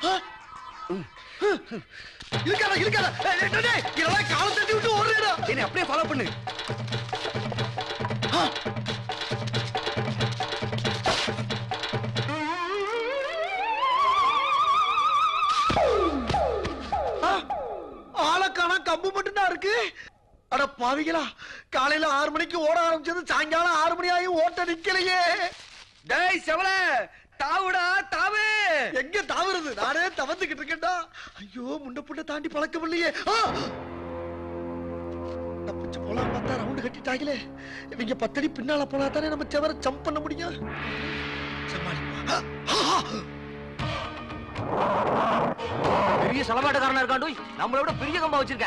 இருக்காத இருக்காத ஏய், டேய், டேய், டேய், இதெல்லாம் காலை தட்டி விட்டு ஓடுறேடா என்னை அப்படியே ஃபாலோ பண்ணு ஆளக்கான கம்பு மட்டும்தான் இருக்கு அட பாவிகளா காலையில ஆறு மணிக்கு ஓட ஆரம்பிச்சது சாயங்காலம் ஆறு மணி ஆகி ஓட்ட நிக்கலையே டேய் செவல தாவுடா தாவு எங்க தாவுறது நானே தவந்துகிட்டு இருக்கேன்டா ஐயோ முன்ன புண்ண தாண்டி பழக்கம் இல்லையே ஆ! தப்பிச்சு போலாம் பார்த்தா ரவுண்டு கட்டிட்டாங்களே இவங்க பத்தடி பின்னால போனா தானே நம்ம செவர ஜம்ப் பண்ண முடியும் சமாளிப்போம். ஆ! ஆ! பெரிய சலமாட்டக்காரனா இருக்காண்டு நம்மளை விட பெரிய கம்பா வச்சிருக்க